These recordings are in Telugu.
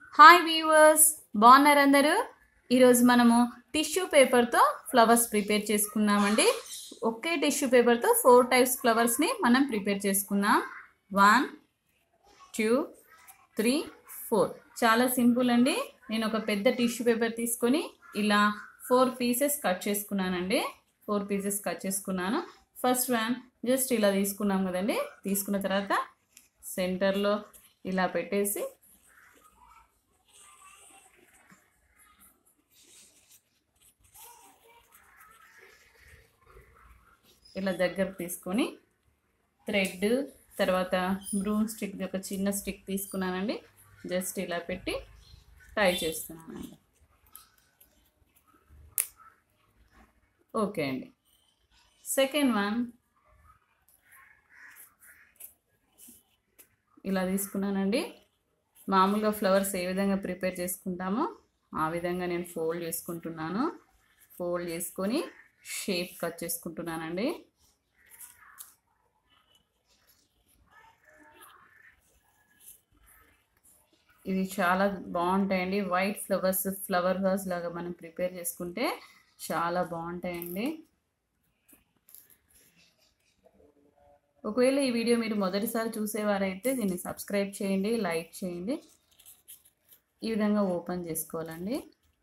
హాయ్ వ్యూవర్స్ బాగున్నారు అందరూ ఈరోజు మనము టిష్యూ పేపర్తో ఫ్లవర్స్ ప్రిపేర్ చేసుకున్నామండి ఒకే టిష్యూ పేపర్తో ఫోర్ టైప్స్ ఫ్లవర్స్ని మనం ప్రిపేర్ చేసుకుందాం వన్ టూ త్రీ ఫోర్ చాలా సింపుల్ అండి నేను ఒక పెద్ద టిష్యూ పేపర్ తీసుకొని ఇలా ఫోర్ పీసెస్ కట్ చేసుకున్నానండి ఫోర్ పీసెస్ కట్ చేసుకున్నాను ఫస్ట్ వన్ జస్ట్ ఇలా తీసుకున్నాం కదండి తీసుకున్న తర్వాత సెంటర్లో ఇలా పెట్టేసి ఇలా దగ్గర తీసుకొని థ్రెడ్ తర్వాత బ్రూమ్ స్టిక్ ఒక చిన్న స్టిక్ తీసుకున్నానండి జస్ట్ ఇలా పెట్టి టై చేస్తున్నానండి ఓకే అండి సెకండ్ వన్ ఇలా తీసుకున్నానండి మామూలుగా ఫ్లవర్స్ ఏ విధంగా ప్రిపేర్ చేసుకుంటామో ఆ విధంగా నేను ఫోల్డ్ చేసుకుంటున్నాను ఫోల్డ్ చేసుకొని షేప్ కట్ చేసుకుంటున్నానండి ఇవి చాలా బాగుంటాయండి వైట్ ఫ్లవర్స్ ఫ్లవర్ వాజ్ లాగా మనం ప్రిపేర్ చేసుకుంటే చాలా బాగుంటాయండి ఒకవేళ ఈ వీడియో మీరు మొదటిసారి చూసేవారైతే దీన్ని సబ్స్క్రైబ్ చేయండి లైక్ చేయండి ఈ విధంగా ఓపెన్ చేసుకోవాలండి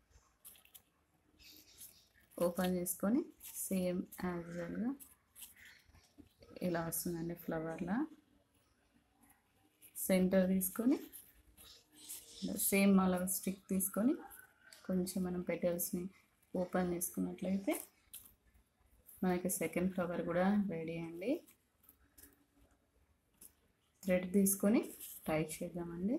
ఓపెన్ చేసుకొని సేమ్ యాజ్ యూజువల్గా ఇలా వస్తుందండి ఫ్లవర్లా సెంటర్ తీసుకొని సేమ్ అలా స్టిక్ తీసుకొని కొంచెం మనం పెటల్స్ని ఓపెన్ చేసుకున్నట్లయితే మనకి సెకండ్ ఫ్లవర్ కూడా రెడీ అండి థ్రెడ్ తీసుకొని టైట్ చేద్దామండి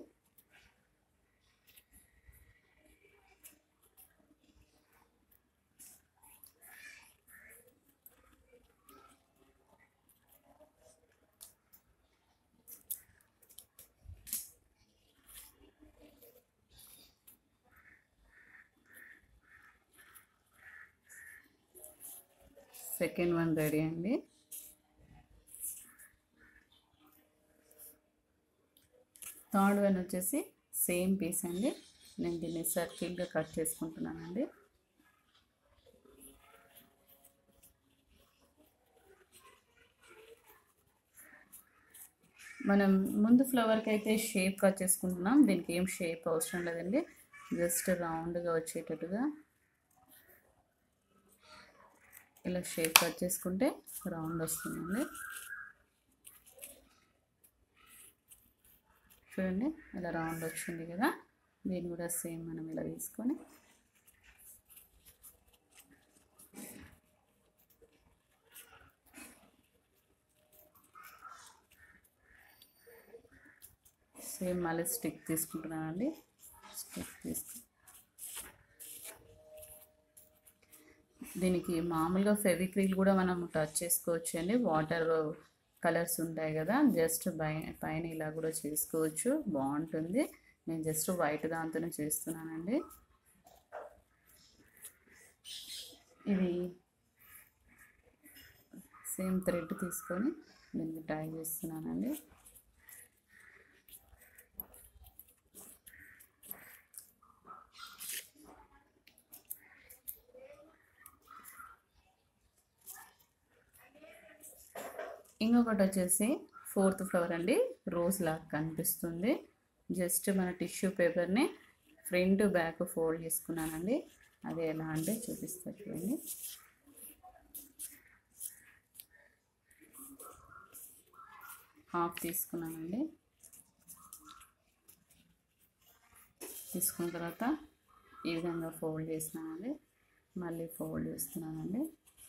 సెకండ్ వన్ రెడీ అండి థర్డ్ వన్ వచ్చేసి సేమ్ పీస్ అండి నేను దీన్ని సర్కిల్గా కట్ చేసుకుంటున్నానండి మనం ముందు ఫ్లవర్కి అయితే షేప్ కట్ చేసుకుంటున్నాం దీనికి ఏం షేప్ అవసరం లేదండి జస్ట్ రౌండ్గా వచ్చేటట్టుగా ఇలా షేప్ కట్ చేసుకుంటే రౌండ్ వస్తుందండి చూడండి ఇలా రౌండ్ వచ్చింది కదా దీన్ని కూడా సేమ్ మనం ఇలా తీసుకొని సేమ్ మళ్ళీ స్టిక్ తీసుకుంటున్నానండి స్టిక్ తీసుకు దీనికి మామూలుగా ఫెవిక్రిల్ కూడా మనం టచ్ చేసుకోవచ్చు అండి వాటర్ కలర్స్ ఉంటాయి కదా జస్ట్ పై పైన ఇలా కూడా చేసుకోవచ్చు బాగుంటుంది నేను జస్ట్ వైట్ దాంతోనే చేస్తున్నానండి ఇది సేమ్ థ్రెడ్ తీసుకొని దీనికి టై చేస్తున్నానండి ఇంకొకటి వచ్చేసి ఫోర్త్ ఫ్లవర్ అండి రోజ్ లాగా కనిపిస్తుంది జస్ట్ మన టిష్యూ పేపర్ని ఫ్రంట్ బ్యాక్ ఫోల్డ్ చేసుకున్నానండి అది ఎలా అంటే చూపిస్తా చూడండి హాఫ్ తీసుకున్నానండి తీసుకున్న తర్వాత ఈ విధంగా ఫోల్డ్ చేసినానండి మళ్ళీ ఫోల్డ్ చేస్తున్నానండి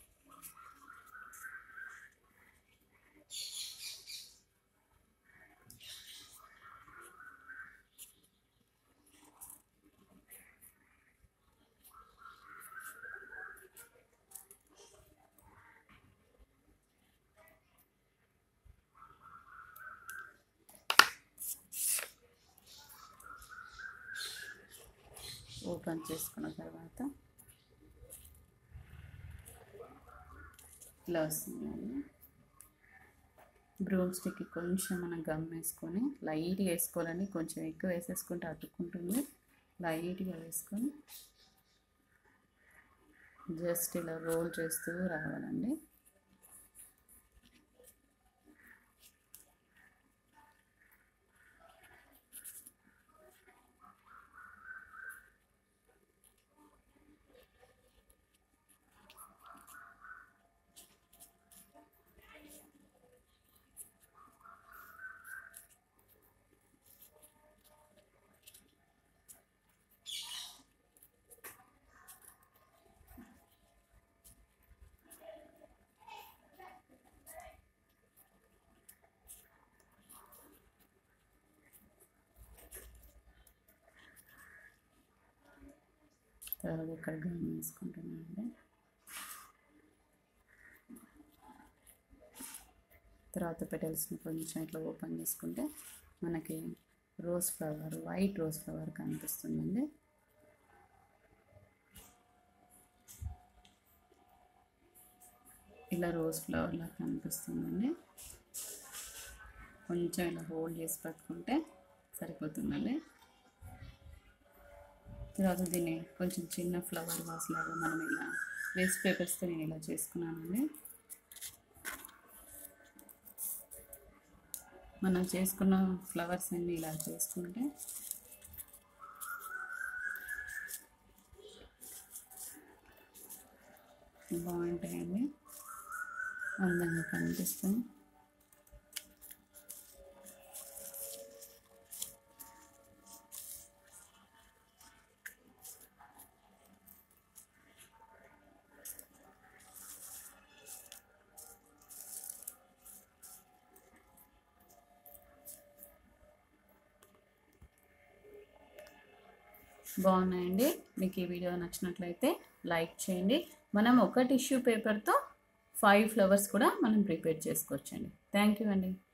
ఓపెన్ చేసుకున్న తర్వాత ఇలా వస్తుందండి బ్రూమ్ స్టిక్ కొంచెం మనం గమ్ వేసుకొని లైట్గా వేసుకోవాలని కొంచెం ఎక్కువ వేసేసుకుంటే అతుక్కుంటుంది లైట్గా వేసుకొని జస్ట్ ఇలా రోల్ చేస్తూ రావాలండి తర్వాత ఇక్కడ గమ్ వేసుకుంటున్నానండి తర్వాత పెటల్స్ని కొంచెం ఇట్లా ఓపెన్ చేసుకుంటే మనకి rose flower white rose flower కనిపిస్తుందండి ఇలా రోజ్ ఫ్లవర్ లాగా కనిపిస్తుందండి కొంచెం ఇలా హోల్డ్ చేసి పట్టుకుంటే సరిపోతుందండి తర్వాత దీన్ని కొంచెం చిన్న ఫ్లవర్ వాస్ లాగా మనం ఇలా వేస్ట్ పేపర్స్తో నేను ఇలా చేసుకున్నానండి మనం చేసుకున్న ఫ్లవర్స్ అన్నీ ఇలా చేసుకుంటే బాగుంటాయండి అందంగా కనిపిస్తుంది బాగున్నాయండి మీకు ఈ వీడియో నచ్చినట్లయితే లైక్ చేయండి మనం ఒక టిష్యూ పేపర్తో ఫైవ్ ఫ్లవర్స్ కూడా మనం ప్రిపేర్ చేసుకోవచ్చండి థ్యాంక్ యూ అండి